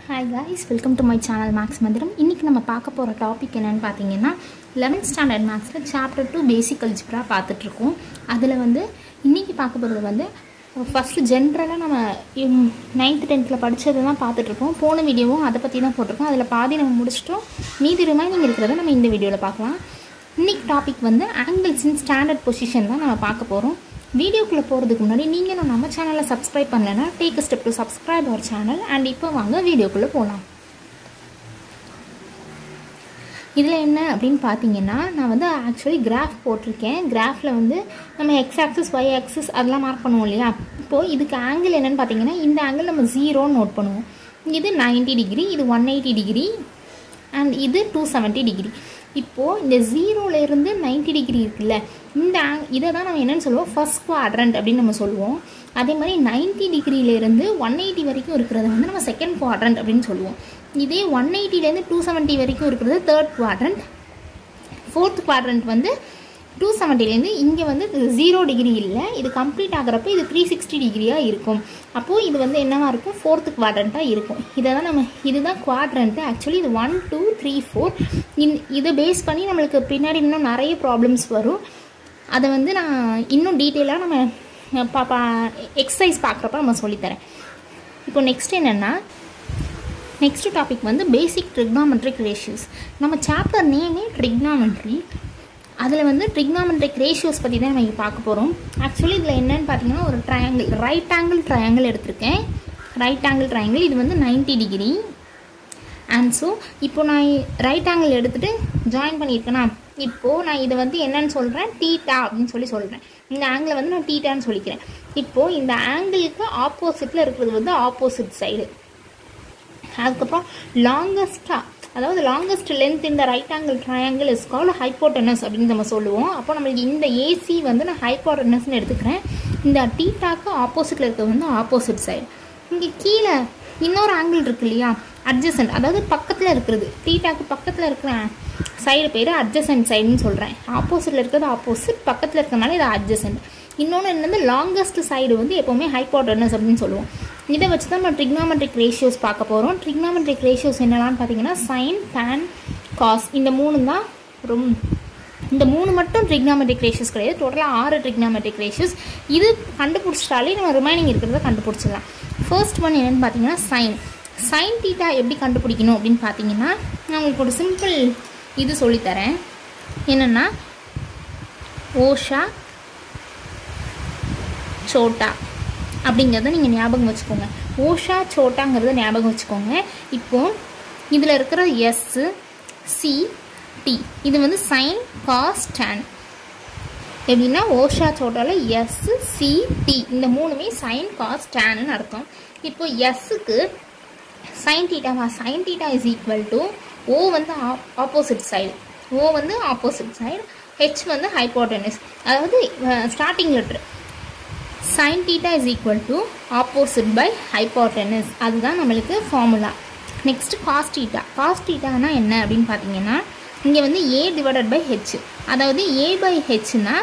hi guys welcome to my channel maths மந்திரம் இன்றைக்கி நம்ம பார்க்க போகிற டாபிக் என்னென்னு பார்த்தீங்கன்னா லெவன்த் ஸ்டாண்டர்ட் மேக்ஸில் சாப்டர் டூ பேசிக் அல்ஜிப்ரா பார்த்துட்ருக்கோம் அதில் வந்து இன்றைக்கி பார்க்க போகிறது வந்து ஃபஸ்ட்டு ஜென்ரலாக நம்ம நைன்த்து டென்த்தில் படித்தது தான் பார்த்துட்ருக்கோம் போன வீடியோவும் அதை பற்றி தான் போட்டிருக்கோம் அதில் பாதி நம்ம முடிச்சிட்டோம் மீதி ரிமைனிங் இருக்கிறத நம்ம இந்த வீடியோவில் பார்க்கலாம் இன்றைக்கி டாபிக் வந்து ஆங்கிள்ஸ் இன் ஸ்டாண்டர்ட் பொசிஷன் தான் நம்ம பார்க்க போகிறோம் வீடியோக்குள்ளே போகிறதுக்கு முன்னாடி நீங்களும் நம்ம சேனலை சப்ஸ்கிரைப் பண்ணலைன்னா take step to subscribe our channel and இப்போ வாங்க வீடியோக்குள்ளே போகலாம் இதில் என்ன அப்படின்னு பார்த்தீங்கன்னா நான் வந்து ஆக்சுவலி கிராஃப் போட்டிருக்கேன் கிராஃபில் வந்து நம்ம எக்ஸ் ஆக்சிஸ் ஒய் ஆக்சிஸ் அதெல்லாம் மார்க் பண்ணுவோம் இல்லையா இப்போது இதுக்கு ஆங்கிள் என்னென்னு பார்த்தீங்கன்னா இந்த ஆங்கிள் நம்ம ஜீரோன்னு நோட் பண்ணுவோம் இது நைன்ட்டி டிகிரி இது ஒன் எயிட்டி டிகிரி அண்ட் இது டூ செவன்ட்டி டிகிரி இப்போது இந்த ஜீரோலேருந்து நைன்ட்டி டிகிரி இருக்குல்ல இந்த ஆங் இதை தான் நம்ம என்னென்னு சொல்லுவோம் ஃபஸ்ட் குவாட்ரண்ட் அப்படின்னு நம்ம சொல்லுவோம் அதே மாதிரி நைன்ட்டி டிகிரியிலேருந்து ஒன் எயிட்டி வரைக்கும் இருக்கிறத வந்து நம்ம செகண்ட் குவாட்ரண்ட் அப்படின்னு சொல்லுவோம் இதே ஒன் எயிட்டிலேருந்து டூ செவன்ட்டி வரைக்கும் இருக்கிறது தேர்ட் குவாட்ரண்ட் ஃபோர்த் குவாட்ரண்ட் வந்து டூ செவன்ட்டிலேருந்து இங்கே வந்து ஜீரோ டிகிரி இல்லை இது கம்ப்ளீட் ஆகிறப்ப இது த்ரீ சிக்ஸ்டி டிகிரியாக இருக்கும் அப்போது இது வந்து என்னவாக இருக்கும் ஃபோர்த்து குவாட்ரண்ட்டாக இருக்கும் இதை தான் நம்ம இதுதான் குவாட்ரண்ட்டு ஆக்சுவலி இது one two three four in இதை பேஸ் பண்ணி நம்மளுக்கு பின்னாடி இன்னும் நிறைய ப்ராப்ளம்ஸ் வரும் அதை வந்து நான் இன்னும் டீட்டெயிலாக நம்ம பாப்பா எக்ஸசைஸ் பார்க்குறப்ப நம்ம சொல்லித்தரேன் இப்போ நெக்ஸ்ட் என்னென்னா நெக்ஸ்ட் டாபிக் வந்து பேசிக் ட்ரிக்னாமெட்ரிக் ரேஷியோஸ் நம்ம சாப்டர் நேமே ட்ரிக்னாமெட்ரி அதில் வந்து ட்ரிக்னாமெட்ரிக் ரேஷியோஸ் பற்றி தான் நம்ம இங்கே பார்க்க போகிறோம் ஆக்சுவலி இதில் என்னென்னு பார்த்தீங்கன்னா ஒரு ட்ரையாங்கிள் ரைட் ஆங்கிள் ட்ரையாங்கிள் எடுத்திருக்கேன் ரைட் ஆங்கிள் ட்ரையாங்கிள் இது வந்து நைன்ட்டி டிகிரி அண்ட் ஸோ இப்போ நான் ரைட் ஆங்கிள் எடுத்துகிட்டு ஜாயின் பண்ணியிருக்கேனா இப்போது நான் இதை வந்து என்னன்னு சொல்கிறேன் டீட்டா அப்படின்னு சொல்லி சொல்கிறேன் இந்த ஆங்கிளை வந்து நான் டீட்டான்னு சொல்லிக்கிறேன் இப்போது இந்த ஆங்கிளுக்கு ஆப்போசிட்டில் இருக்கிறது வந்து ஆப்போசிட் சைடு அதுக்கப்புறம் லாங்கஸ்ட்டாக அதாவது லாங்கஸ்ட் லென்த் இந்த right angle triangle is call hypotenuse அப்படின்னு நம்ம சொல்லுவோம் அப்போ நம்மளுக்கு இந்த ஏசி வந்து நான் ஹைப்போட்டனஸ்னு எடுத்துக்கிறேன் இந்த டீட்டாக்கு ஆப்போசிட்டில் இருக்கிறது வந்து ஆப்போசிட் சைடு இங்கே கீழே இன்னொரு ஆங்கிள் இருக்கு இல்லையா அட்ஜசன்ட் அதாவது பக்கத்தில் இருக்கிறது டீட்டாக்கு பக்கத்தில் இருக்கிற சைடு பேர் அட்ஜசன்ட் சைடுன்னு சொல்கிறேன் ஆப்போசிட்டில் இருக்கிறது ஆப்போசிட் பக்கத்தில் இருக்கிறனால இது அட்ஜசன்ட் இன்னொன்று என்னது லாங்கஸ்ட் சைடு வந்து எப்போவுமே ஹைப்போட்டனஸ் அப்படின்னு சொல்லுவோம் இதை வச்சு தான் நம்ம ட்ரிக்னாமெட்ரிக் ரேஷியோஸ் பார்க்க போகிறோம் ட்ரிக்னாமெட்ரிக் ரேஷியோஸ் என்னெல்லாம் பார்த்தீங்கன்னா சைன் பேன் காஸ் இந்த மூணு தான் ரொம்ப இந்த மூணு மட்டும் ட்ரிக்னாமெட்ரிக் ரேஷியோஸ் கிடையாது டோட்டலாக ஆறு ட்ரிக்னாமெட்ரிக் ரேஷியோஸ் இது கண்டுபிடிச்சிட்டாலே நம்ம ரிமைனிங் இருக்கிறத கண்டுபிடிச்சிடலாம் ஃபர்ஸ்ட் ஒன் என்னென்னு பார்த்தீங்கன்னா சைன் சைன் டீட்டா எப்படி கண்டுபிடிக்கணும் அப்படின்னு பார்த்தீங்கன்னா நான் உங்களுக்கு ஒரு சிம்பிள் இது சொல்லித்தரேன் என்னென்னா ஓஷா சோட்டா அப்படிங்கிறத நீங்கள் ஞாபகம் வச்சுக்கோங்க ஓஷா சோட்டாங்கிறத ஞாபகம் வச்சுக்கோங்க இப்போது இதில் இருக்கிற எஸ்ஸு சி டி இது வந்து சைன் காஸ் டேன் எப்படின்னா ஓஷா சோட்டாவில் எஸ் சி டி இந்த மூணுமே சைன் காஸ் டேன்னு அர்த்தம் இப்போ எஸ்ஸுக்கு சைன் டீட்டாவா sine theta is equal to O வந்து ஆப்போசிட் சைடு ஓ வந்து ஆப்போசிட் சைடு ஹெச் வந்து ஹைப்போட்டனஸ் அதாவது starting letter sine theta is equal to opposite by hypotenuse அதுதான் நம்மளுக்கு formula next cos theta cos டீட்டானா என்ன அப்படின்னு பார்த்தீங்கன்னா இங்கே வந்து ஏ டிவைடட் பை ஹெச் அதாவது ஏ பை ஹெச்னா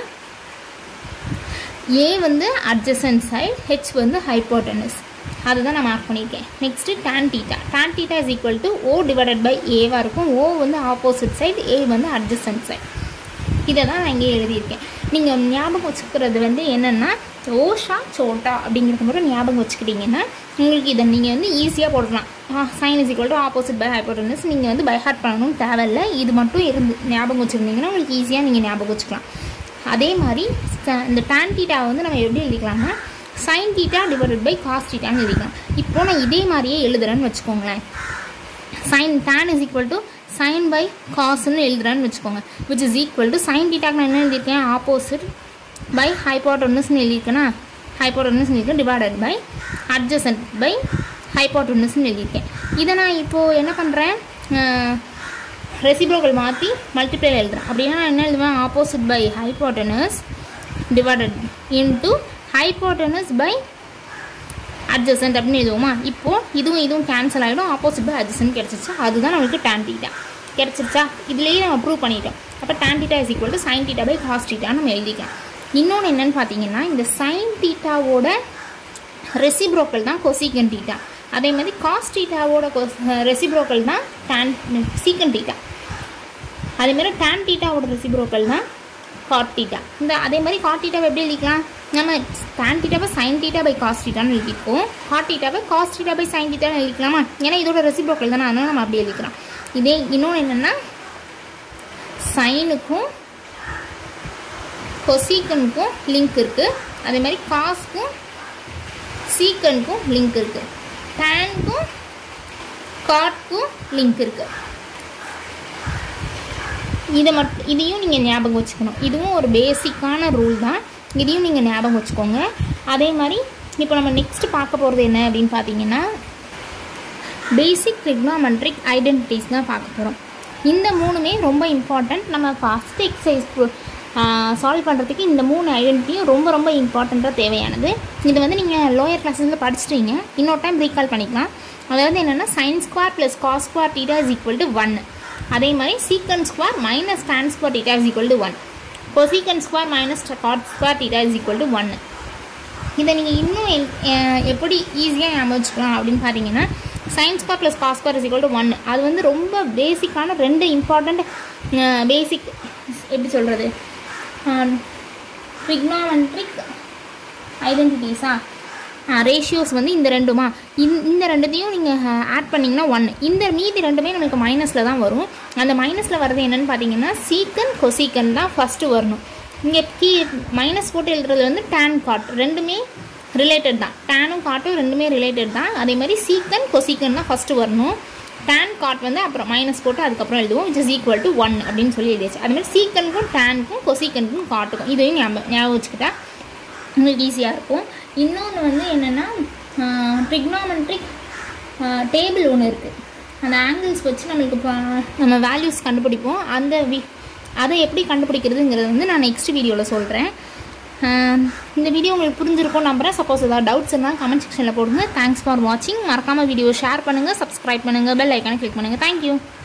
ஏ வந்து அட்ஜசன்ட் சைடு ஹெச் வந்து ஹைப்போட்டனஸ் அதுதான் நான் மார்க் பண்ணியிருக்கேன் next tan theta tan theta is equal to O divided by ஏவாக இருக்கும் ஓ வந்து ஆப்போசிட் சைடு ஏ வந்து அட்ஜசன்ட் சைடு இதை தான் நான் இங்கே எழுதியிருக்கேன் நீங்கள் ஞாபகம் வச்சுக்கிறது வந்து என்னென்னா ஓஷா சோட்டா அப்படிங்கிறது மட்டும் ஞாபகம் வச்சுக்கிட்டிங்கன்னா உங்களுக்கு இதை நீங்கள் வந்து ஈஸியாக போடலாம் sine is equal to opposite by hypotenuse நீங்கள் வந்து பைஹார்ட் பண்ணணும் தேவையில்லை இது மட்டும் இருந்து ஞாபகம் வச்சுருந்தீங்கன்னா உங்களுக்கு ஈஸியாக நீங்கள் ஞாபகம் வச்சுக்கலாம் அதே மாதிரி இந்த டேன் டீட்டாவை வந்து நம்ம எப்படி எழுதிக்கலாம்னா sine theta divided by cos டீட்டான்னு எழுதிக்கலாம் இப்போ நான் இதே மாதிரியே எழுதுறேன்னு வச்சுக்கோங்களேன் sine tan is equal to sine by காசுன்னு எழுதுறான்னு வச்சுக்கோங்க which is equal to sine டீட்டாக்கு நான் என்ன எழுதியிருக்கேன் ஆப்போசிட் பை ஹைப்போட்டோனஸ்னு எழுதியிருக்கேன்னா ஹைப்போட்டோனஸ்னு எழுதியிருக்கேன் டிவைடட் பை அட்ஜசன்ட் பை ஹைப்போட்டோனஸ்னு எழுதியிருக்கேன் இதை நான் இப்போது என்ன பண்ணுறேன் ரெசிப்ரோக்கள் மாற்றி மல்டிப்ளேல எழுதுறேன் அப்படின்னா நான் என்ன எழுதுவேன் opposite by hypotenuse divided into hypotenuse by adjacent அப்படின்னு எழுதுவோமா இப்போது இதுவும் இதுவும் கேன்சல் ஆகிடும் ஆப்போசிட் பை அட்ஜசன்ட் கிடச்சிச்சு அதுதான் நம்மளுக்கு டேன் டீட்டா கிடச்சிருச்சா இதுலேயே நம்ம ப்ரூவ் பண்ணிட்டோம் அப்போ tan theta is equal to sine theta by cos டீட்டான்னு நம்ம எழுதிக்கலாம் இன்னொன்று என்னென்னு பார்த்தீங்கன்னா இந்த சைன் டீட்டாவோட ரெசிப்ரோக்கல் தான் கொசிகன் டீட்டா அதே மாதிரி காஸ் டீட்டாவோட ரெசிப்ரோக்கல் தான் டேன் சீக்கன் டீட்டா அதே மாதிரி டேன் டீட்டாவோட ரெசிப்ரோக்கல் தான் காட் டீட்டா இந்த அதே மாதிரி காட் டீட்டாவை எப்படி எழுதிக்கலாம் நம்ம டேன் டீட்டாவை சைன் டீட்டா பை காஸ் டீட்டான்னு எழுதிப்போம் காட் டீட்டாவை காஸ் டீட்டா பை சைன் டீட்டான்னு எழுதிக்கலாமா ஏன்னா இதோட ரெசிப்ரோக்கல் தானே அதனால நம்ம அப்படி எழுதிக்கலாம் இதே இன்னொன்று என்னென்னா சைனுக்கும் கொசீக்கனுக்கும் லிங்க் இருக்குது அதே மாதிரி காஸ்க்கும் சீக்கனுக்கும் லிங்க் இருக்குது டேனுக்கும் காட்க்கும் லிங்க் இருக்குது இதை மட் இதையும் நீங்கள் ஞாபகம் வச்சுக்கணும் இதுவும் ஒரு பேசிக்கான ரூல் தான் இதையும் நீங்கள் ஞாபகம் வச்சுக்கோங்க அதே மாதிரி இப்போ நம்ம நெக்ஸ்ட் பார்க்க போகிறது என்ன அப்படின்னு பார்த்தீங்கன்னா பேசிக் ட்ரிக்னாமெட்ரிக் ஐடென்டிட்டிஸ் தான் பார்க்க போகிறோம் இந்த மூணுமே ரொம்ப இம்பார்ட்டண்ட் நம்ம ஃபஸ்ட் எக்ஸசைஸ் சால்வ் பண்ணுறதுக்கு இந்த மூணு ஐடென்டிட்டியும் ரொம்ப ரொம்ப இம்பார்ட்டண்ட்டாக தேவையானது இது வந்து நீங்கள் லோயர் கிளாஸஸில் படிச்சிட்டீங்க இன்னொரு டைம் ரீகால் பண்ணிக்கலாம் அதாவது என்னென்னா sine square plus cos square theta is equal to one அதே மாதிரி secant square minus tan square theta is equal to one cosecant square minus cot square theta is equal to one இதை நீங்கள் இன்னும் எப்படி ஈஸியாக ஞாபகம் வச்சுக்கலாம் அப்படின்னு பார்த்தீங்கன்னா sine square plus cos square is equal to one அது வந்து ரொம்ப பேசிக்கான ரெண்டு இம்பார்ட்டண்ட் பேசிக் எப்படி சொல்கிறது ட்ரிக்னாமெட்ரிக் ஐடென்டிட்டிஸா ரேஷியோஸ் வந்து இந்த ரெண்டுமா இந்த இந்த ரெண்டுத்தையும் நீங்கள் ஆட் பண்ணிங்கன்னா ஒன் இந்த மீதி ரெண்டுமே நமக்கு மைனஸில் தான் வரும் அந்த மைனஸில் வர்றது என்னென்னு பார்த்தீங்கன்னா சீக்கன் கொசீக்கன் தான் ஃபஸ்ட்டு வரணும் இங்கே கீ மைனஸ் போட்டு எழுதுறது வந்து டேன் காட் ரெண்டுமே ரிலேட்டட் தான் டேனும் காட்டும் ரெண்டுமே ரிலேட்டட் தான் அதே மாதிரி சீக்கன் கொசீக்கன் தான் ஃபஸ்ட்டு வரணும் டேன் காட் வந்து அப்புறம் மைனஸ் போட்டு அதுக்கப்புறம் எழுதுவோம் which is equal to one அப்படின்னு சொல்லி எழுதியாச்சு அது மாதிரி சீக்கனுக்கும் டேனுக்கும் கொசீக்கனுக்கும் காட்டுக்கும் இதையும் ஞாபகம் ஞாபகம் வச்சுக்கிட்டா உங்களுக்கு ஈஸியாக இருக்கும் இன்னொன்று வந்து என்னென்னா ட்ரிக்னாமெட்ரிக் டேபிள் ஒன்று இருக்குது அந்த ஆங்கிள்ஸ் வச்சு நம்மளுக்கு இப்போ நம்ம வேல்யூஸ் கண்டுபிடிப்போம் அந்த வி அதை எப்படி கண்டுபிடிக்கிறதுங்கிறது வந்து நான் நெக்ஸ்ட் வீடியோவில் சொல்கிறேன் இந்த வீடியோ உங்களுக்கு புரிஞ்சிருக்கும் நம்புறேன் சப்போஸ் ஏதாவது டவுட்ஸ் இருந்தால் கமெண்ட் செக்ஷனில் போடுங்க தேங்க்ஸ் ஃபார் வாட்சிங் மறக்காமல் வீடியோ ஷேர் பண்ணுங்கள் சப்ஸ்கிரைப் பண்ணுங்கள் பெல் ஐக்கானை கிளிக் பண்ணுங்கள் தேங்க்யூ